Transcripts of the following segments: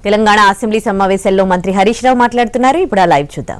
Telangana assembly సమావేశాల్లో మంత్రి హరీష్ రావు మాట్లాడుతున్నారు ఇప్పుడు ఆ లైవ్ చూద్దాం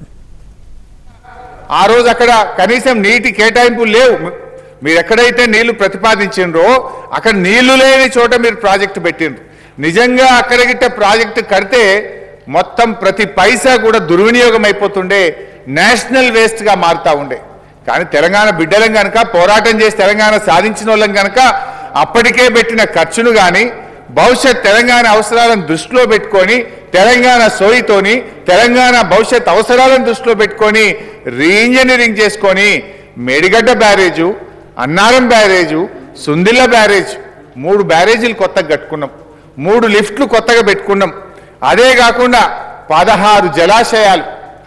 ఆ రోజు అక్కడ కనీసం నీటి కేటాయింపులు లేవు మీరు ఎక్కడైతే నీళ్లు ప్రతిపాదించిండ్రో అక్కడ నీళ్లు లేని చోట మీరు ప్రాజెక్టు పెట్టిండ్రు నిజంగా అక్కడ గిట్ట ప్రాజెక్టు కడితే మొత్తం ప్రతి పైసా కూడా దుర్వినియోగం అయిపోతుండే నేషనల్ వేస్ట్గా మారుతా ఉండే కానీ తెలంగాణ బిడ్డలం కనుక పోరాటం చేసి తెలంగాణ సాధించిన వాళ్ళం కనుక అప్పటికే పెట్టిన ఖర్చును కానీ భవిష్యత్ తెలంగాణ అవసరాలను దృష్టిలో పెట్టుకొని తెలంగాణ సోయితోని తెలంగాణ భవిష్యత్ అవసరాలను దృష్టిలో పెట్టుకొని రీఇంజనీరింగ్ చేసుకొని Medigadda barrage Annaram barrage Sundilla barrage మూడు బ్యారేజీలు కొత్తగా కట్టుకున్నాం మూడు లిఫ్ట్లు కొత్తగా పెట్టుకున్నాం అదే కాకుండా పదహారు జలాశయాలు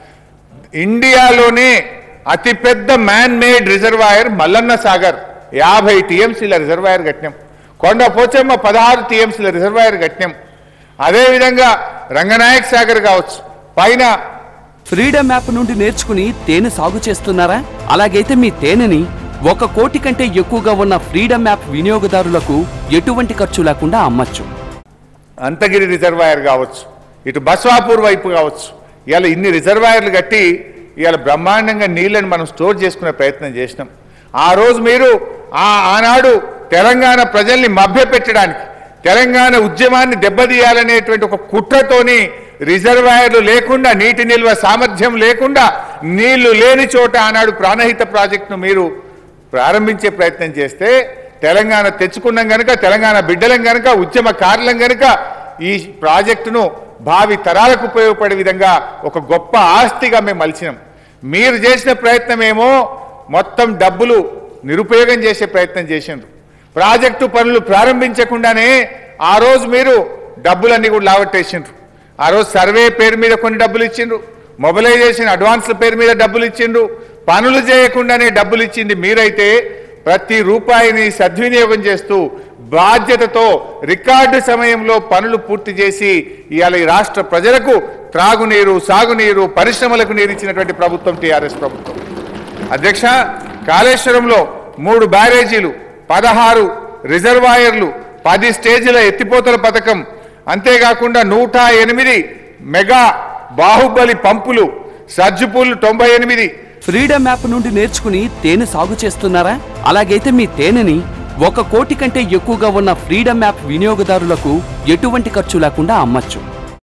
ఇండియాలోనే అతిపెద్ద man made reservoir Mallanna Sagar యాభై టీఎంసీల రిజర్వాయర్ కట్టినాం కొండ పోచమ్మ పదహారు టీఎంసీల రిజర్వాయర్ కట్టినాం అదేవిధంగా రంగనాయక్ సాగర్ కావచ్చు పైన ఫ్రీడమ్ యాప్ నుండి నేర్చుకుని తేనె సాగు చేస్తున్నారా అలాగైతే మీ తేనెని ఒక కోటి కంటే ఎక్కువగా ఉన్న ఫ్రీడమ్ యాప్ వినియోగదారులకు ఎటువంటి ఖర్చు లేకుండా అమ్మచ్చు అంతగిరి రిజర్వాయర్ కావచ్చు ఇటు బస్వాపూర్ వైపు కావచ్చు ఇవాళ ఇన్ని రిజర్వాయర్లు కట్టి ఇవాళ బ్రహ్మాండంగా నీళ్ళని మనం స్టోర్ చేసుకునే ప్రయత్నం చేసినాం ఆ రోజు మీరు ఆ ఆనాడు తెలంగాణ ప్రజల్ని మభ్యపెట్టడానికి తెలంగాణ ఉద్యమాన్ని దెబ్బతీయాలనేటువంటి ఒక కుట్రతోని రిజర్వాయర్లు లేకుండా నీటి నిల్వ సామర్థ్యం లేకుండా నీళ్లు లేని చోట ఆనాడు ప్రాణహిత ప్రాజెక్టును మీరు ప్రారంభించే ప్రయత్నం చేస్తే తెలంగాణ తెచ్చుకున్నాం గనుక తెలంగాణ బిడ్డలం గనుక ఉద్యమకారులం గనుక ఈ ప్రాజెక్టును భావి తరాలకు ఉపయోగపడే విధంగా ఒక గొప్ప ఆస్తిగా మేము మలిచినాం మీరు చేసిన ప్రయత్నం ఏమో మొత్తం డబ్బులు నిరుపయోగం చేసే ప్రయత్నం చేసిండ్రు ప్రాజెక్టు పనులు ప్రారంభించకుండానే ఆ రోజు మీరు డబ్బులన్నీ కూడా లావట్టేసిండ్రు ఆ రోజు సర్వే పేరు మీద కొన్ని డబ్బులు ఇచ్చిండ్రు మొబిలైజేషన్ అడ్వాన్స్ల పేరు మీద డబ్బులు ఇచ్చిండ్రు పనులు చేయకుండానే డబ్బులు ఇచ్చింది మీరైతే ప్రతి రూపాయిని సద్వినియోగం చేస్తూ బాధ్యతతో రికార్డు సమయంలో పనులు పూర్తి చేసి ఇవాళ ఈ రాష్ట్ర ప్రజలకు త్రాగునీరు సాగునీరు పరిశ్రమలకు నీరు ఇచ్చినటువంటి ప్రభుత్వం టీఆర్ఎస్ ప్రభుత్వం అధ్యక్ష కాళేశ్వరంలో మూడు బ్యారేజీలు పదహారు రిజర్వాయర్లు పది స్టేజీల ఎత్తిపోతల పథకం అంతేకాకుండా నూట ఎనిమిది మెగా బాహుబలి పంపులు సజ్జుపూలు తొంభై ఎనిమిది ఫ్రీడమ్ యాప్ నుండి నేర్చుకుని తేనె సాగు చేస్తున్నారా అలాగైతే మీ తేనెని ఒక కోటి కంటే ఎక్కువగా ఉన్న ఫ్రీడమ్ యాప్ వినియోగదారులకు ఎటువంటి ఖర్చు లేకుండా అమ్మచ్చు